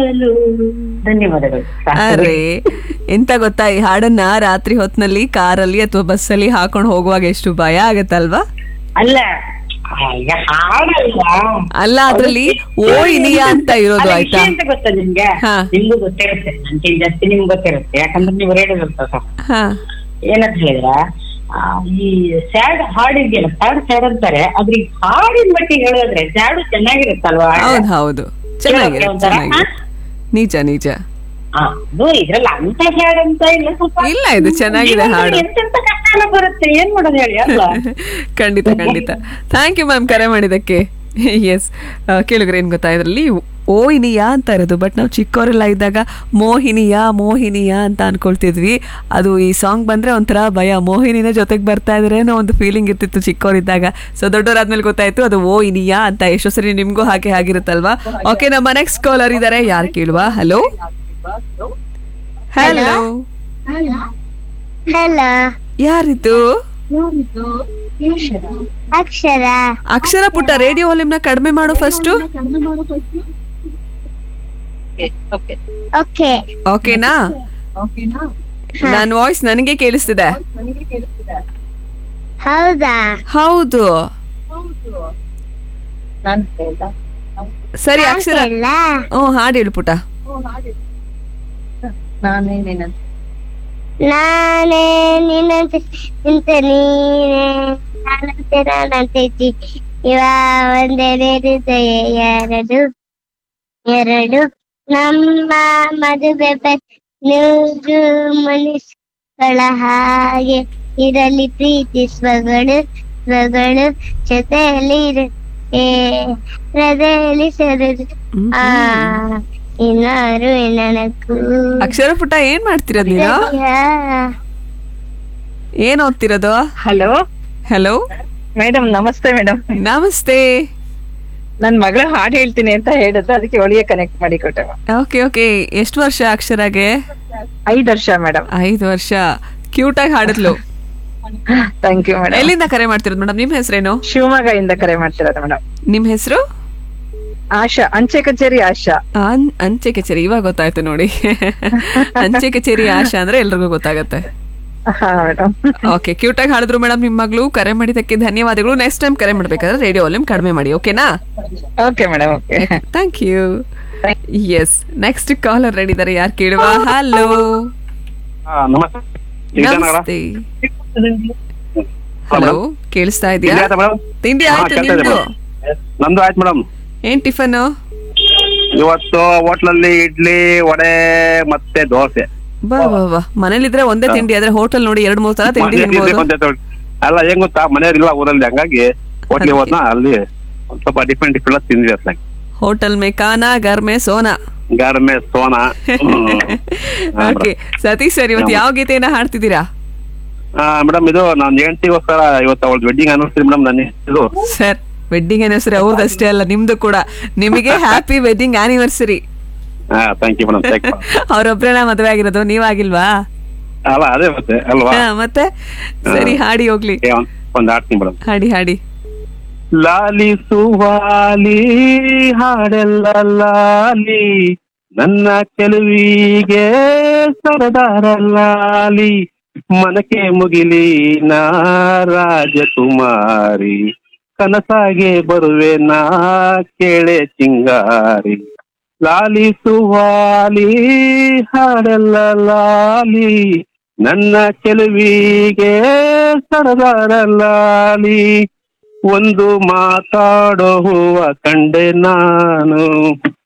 ಹೋಗಲು ಧನ್ಯವಾದಗಳು ಸಾಕು. ಅರೆ ಎಂತ ಗೊತ್ತಾ ಈ ಹಾಡನ್ನ ರಾತ್ರಿ ಹೊತ್ನಲ್ಲಿ ಕಾರಲ್ಲಿ ಅಥವಾ ಬಸ್ಸಲ್ಲಿ ಹಾಕೊಂಡು ಹೋಗುವಾಗ ಎಷ್ಟು ಭಯ ಆಗತ್ತಲ್ವಾ ಅಲ್ಲ ಈಗ ಹಾಡಲ್ಲ ಅಲ್ಲ ಅದ್ರಲ್ಲಿ ಓ ಇನಿಯಾ ಅಂತ ಇರೋದು ಅಲ್ಲ, ಆಯ್ತಾ ವಿಷಯ ಎಂತ ಗೊತ್ತಾ ನಿಮ್ಗೆ ಹಾ. ನಿಮ್ಗೂ ಗೊತ್ತಿರುತ್ತೆ ನನ್ಗೆ ಜಾಸ್ತಿ ನಿಮ್ಗೆ ಗೊತ್ತಿರುತ್ತೆ ಯಾಕಂದ್ರೆ ನೀವು ರೇಡಿಯೋ ಸ್ವಲ್ಪ ಹಾ ಏನಂತ ಹೇಳಿದ್ರ ಆ, ಈ ಸ್ಯಾಡ್ ಹಾಡಿದ್ಯಲ್ಲ ಸ್ಯಾಡ್ ಸ್ಯಾಡ್ ಅಂತಾರೆ ಆದ್ರೆ ಈ ಹಾಡಿನ ಮಟ್ಟಿಗೆ ಹೇಳೋದ್ರೆ ಸ್ಯಾಡು ಚೆನ್ನಾಗಿರುತ್ತಲ್ವಾ ಹೌದು ಹೌದು ಚೆನ್ನಾಗಿದೆ ಕೇಳೋಕೆ ಒಂಥರ, ಚೆನ್ನಾಗಿದೆ ನಿಜ ನಿಜ ಆ, ಅದು ಇದ್ರಲ್ಲಿ ಅಂತ ಸ್ಯಾಡ್ ಅಂತ ಇಲ್ಲ ಸ್ವಲ್ಪ ಇಲ್ಲ, ಇದು ಚೆನ್ನಾಗಿದೆ ಹಾಡು. ಜೀವನದಲ್ಲಿ ಎಂತೆಂತ ಕಷ್ಟ ಎಲ್ಲ ಬರುತ್ತೆ ಏನ್ ಮಾಡೋದು ಹೇಳಿ ಅಲ್ವಾ ಖಂಡಿತ ಖಂಡಿತ ಥ್ಯಾಂಕ್ ಯು ಮ್ಯಾಮ್ ಕರೆ ಮಾಡಿದ್ದಕ್ಕೆ ಎಸ್ ಕೇಳಿದ್ರೆ ಏನ್ ಗೊತ್ತಾ ಇದರಲ್ಲಿ ಓ ಇನಿಯಾ ಅಂತ ಇರೋದು ಬಟ್ ನಾವು ಚಿಕ್ಕವರೆಲ್ಲ ಇದ್ದಾಗ ಮೋಹಿನಿಯಾ ಮೋಹಿನಿಯಾ ಅಂತ ಅನ್ಕೊಳ್ತಿದ್ವಿ ಅದು ಈ ಸಾಂಗ್ ಬಂದ್ರೆ ಒಂಥರ ಭಯ ಮೋಹಿನಿನ ಜೊತೆಗೆ ಬರ್ತಾ ಇದ್ರೆ ಅನ್ನೋ ಒಂದು ಫೀಲಿಂಗ್ ಇರ್ತಿತ್ತು ಚಿಕ್ಕವರಿದ್ದಾಗ ಸೊ ದೊಡ್ಡವರಾದ್ಮೇಲೆ ಗೊತ್ತಾಯ್ತು ಅದು ಓ ಇನಿಯಾ ಅಂತ ಎಷ್ಟೋ ಸರಿ ನಿಮ್ಗೂ ಹಾಗೆ ಆಗಿರುತ್ತಲ್ವಾ ಓಕೆ ನಮ್ಮ ನೆಕ್ಸ್ಟ್ ಕಾಲರ್ ಇದ್ದಾರೆ ಯಾರು ಕೇಳುವ ಹಲೋ ಹಲೋ ಹಲೋ ಯಾರಿದು ಅಕ್ಷರ ಅಕ್ಷರ ಪುಟ್ಟ ರೇಡಿಯೋ ವಾಲ್ಯೂಮ್ನ ಕಡಿಮೆ ಮಾಡು ಫಸ್ಟು ಓಕೆ ಓಕೆನಾ ನನ್ನ ವಾಯ್ಸ್ ನನಗೆ ಕೇಳಿಸ್ತಿದೆ ಹೌದಾ ಹೌದು ಸರಿ ಅಕ್ಷರ ಇಲ್ಲ ಹ್ಞೂ ಹಾಡು ಹೇಳು ಪುಟ ನಾನೇ ನಿನ್ನಂತೆ ನಿಂತ ನೀನೇ ನಾನಂತೆ ನಾನಂತೆ ಜಿ ಇವ ಒಂದೆರಡು ಹೃದಯ ಎರಡು ಎರಡು ನಮ್ಮ ಮದುವೆ ಬ- ನೂರು ಮನುಷ್ಯಗಳ ಹಾಗೆ ಇರಲಿ ಪ್ರೀತಿ ಸ್ವಗಳು ಸ್ವಗಳು ಜೊತೆಯಲ್ಲಿ ಇರು- ಏ, ಹೃದಯದಲ್ಲಿ ಸೆರೆದು ಆ ಇನ್ನಾರು ನನಗೂ ಅಕ್ಷರ ಪುಟ ಏನ್ ಮಾಡ್ತಿರೋದು ನೀನು ಏನ್ ಓದ್ತಿರೋದು ಹಲೋ ಹಲೋ ಮೇಡಮ್ ನಮಸ್ತೆ ಮೇಡಮ್ ನಮಸ್ತೆ ನನ್ ಮಗಳ ಹಾಡು ಹೇಳ್ತೀನಿ ಅಂತ ಹೇಳಿದ್ರು ಅದಕ್ಕೆ ಒಳಗೆ ಕನೆಕ್ಟ್ ಮಾಡಿ ಕೊಟ್ಟೆ ಓಕೆ ಓಕೆ ಎಷ್ಟು ವರ್ಷ ಅಕ್ಷರಾಗೆ ಐದು ವರ್ಷ ಮೇಡಮ್ ಐದು ವರ್ಷ ಕ್ಯೂಟ್ ಆಗಿ ಹಾಡಿದ್ಲು ಥ್ಯಾಂಕ್ ಯು ಮೇಡಮ್ ಎಲ್ಲಿಂದ ಕರೆ ಮಾಡ್ತಿರೋದು ಮೇಡಮ್ ನಿಮ್ ಹೆಸರೇನು ಶಿವಮೊಗ್ಗ ಇಂದ ಕರೆ ಮಾಡ್ತಿರೋದು ಮೇಡಮ್ ನಿಮ್ ಹೆಸರು ಆಶಾ ಅಂಚೆ ಕಚೇರಿ ಆಶಾ ಅನ್- ಅಂಚೆ ಕಚೇರಿ ಇವಾಗ ಗೊತ್ತಾಯ್ತು ನೋಡಿ ಅಂಚೆ ಕಚೇರಿ ಆಶಾ ಅಂದ್ರೆ ಎಲ್ರಿಗೂ ಗೊತ್ತಾಗತ್ತೆ ಹಾ ಮೇಡಮ್ ಓಕೆ ಕ್ಯೂಟ್ ಆಗಿ ಹಾಡಿದ್ರು ಮೇಡಮ್ ನಿಮ್ಮ ಮಗಳು ಕರೆ ಮಾಡಿದ್ದಕ್ಕೆ ಧನ್ಯವಾದಗಳು ನೆಕ್ಸ್ಟ್ ಟೈಮ್ ಕರೆ ಮಾಡ್ಬೇಕಾದ್ರೆ ರೇಡಿಯೋ ವಾಲ್ಯೂಮ್ ಕಡಿಮೆ ಮಾಡಿ ಓಕೆನಾ okay madam okay thank you yes next caller ready ಇದಾರೆ ಯಾರು ಕೇಳುವ ಹಲೋ ಹಾ, ನಮಸ್ತೆ ಇದ್ದಾನಾ ಮೇಡಮ್? ನಮಸ್ತೆ ಹಲೋ ಕೇಳಿಸ್ತಾ ತಿಂಡಿ ಇದೆಯಾ ಆಯ್ತಾ ಮೇಡಮ್ ತಿಂಡಿ ಹಾ, ಆಯ್ತು ಕೇಳ್ತಾ ಇದೆ ನಿಮ್ದು ಮೇಡಮ್. ನಂದು ಆಯ್ತು ಮೇಡಮ್ ಏನ್ ಟಿಫನ್ ಇವತ್ತು ಹೋಟ್ಲಲ್ಲಿ ಇಡ್ಲಿ ವಡೆ ಮತ್ತೆ ದೋಸೆ ಬಾ ಬಾ ಬಾ ಮನೇಲಿದ್ರೆ ಒಂದೇ ತಿಂಡಿ ಆದ್ರೆ ಹೋಟೆಲ್ ನೋಡಿ ಎರಡ್ ಮೂರ್ ತರ ತಿಂಡಿ ಮನೆಯಲ್ಲಿ ತಿನ್ಬೋದು ಒಂದೇ ತೊಳ್- ಅಲ್ಲ ಹೆಂಗ್ ಗೊತ್ತಾ ಮನೆಯವ್ರಿಲ್ಲ ಊರಲ್ಲಿ ಹಂಗಾಗಿ ಹೋಟ್ಲಿಗೆ ಅದಕ್ಕೆ. ಹೋದ್ನ ಅಲ್ಲಿ ಒಂದ್ ಸ್ವಲ್ಪ ಡಿಫ್ರೆಂಟ್ ಡಿಫ್ರೆಂಟ್ ತಿಂದ್ವಿ ಅತ್ಲಾಗ ಹೋಟೆಲ್ ಮೇ ಖಾನಾ ಗರ್ ಮೇ ಸೋನಾ ಗಾರ್ಮೆ ಸೋನಾ ಓಕೆ ಸತೀಶ್ ಸರ್ ಇವತ್ತು ಯಾವ ಗೀತೆಯನ್ನ ಹಾಡ್ತಿದ್ದೀರಾ ಮೇಡಮ್ ಇದು ನಾನು ಹೆಂಡತಿಗೋಸ್ಕರ ಇವತ್ತು ಅವಳ ವೆಡ್ಡಿಂಗ್ ಅನ್ನಿಸ್ತೀನಿ ಮೇಡಮ್ ನನ್ನ ಇದು ಸರ್ ವೆಡ್ಡಿಂಗ್ ಆನಿವರ್ಸರಿ ಅವ್ರದಷ್ಟೇ ಅಲ್ಲ ನಿಮ್ದು ಕೂಡ ನಿಮಗೆ ಹ್ಯಾಪಿ ವೆಡ್ಡಿಂಗ್ ಆನಿವರ್ಸರಿ ಹಾ thank you madam thank you ಅವ್ರೊಬ್ರೇನ ಮದುವೆ ಆಗಿರೋದು ನೀವಾಗಿಲ್ವಾ ಅಲ್ಲ ಅದೇ ಮತ್ತೆ ಅಲ್ವಾ ಹಾ, ಮತ್ತೆ ಸರಿ ಹಾಡಿ ಹೋಗ್ಲಿ ಏ, ಒಂದ್- ಒಂದ್ ಆಡ್ತೀನಿ ಮೇಡಮ್ ಹಾಡಿ ಹಾಡಿ ಲಾಲಿ ಸುವಾಲಿ ಹಾಡೆಲ್ಲ ಲಾಲಿ ನನ್ನ ಚೆಲುವಿಗೆ ಸರದಾರ ಲಾಲಿ ಮನಕ್ಕೆ ಮುಗಿಲಿ ನಾ ರಾಜಕುಮಾರಿ ಕನಸಾಗೆ ಬರುವೆ ನಾ ಕೇಳೆ ಚಿಂಗಾರಿ ಲಾಲಿ ಸುವಾಲಿ ಹಾಡೆಲ್ಲ ಲಾಲಿ ನನ್ನ ಚೆಲುವಿಗೆ ಸರದಾರ ಲಾಲಿ ಒಂದು ಮಾತಾಡೋ ಹೂವ ಕಂಡೆ ನಾನು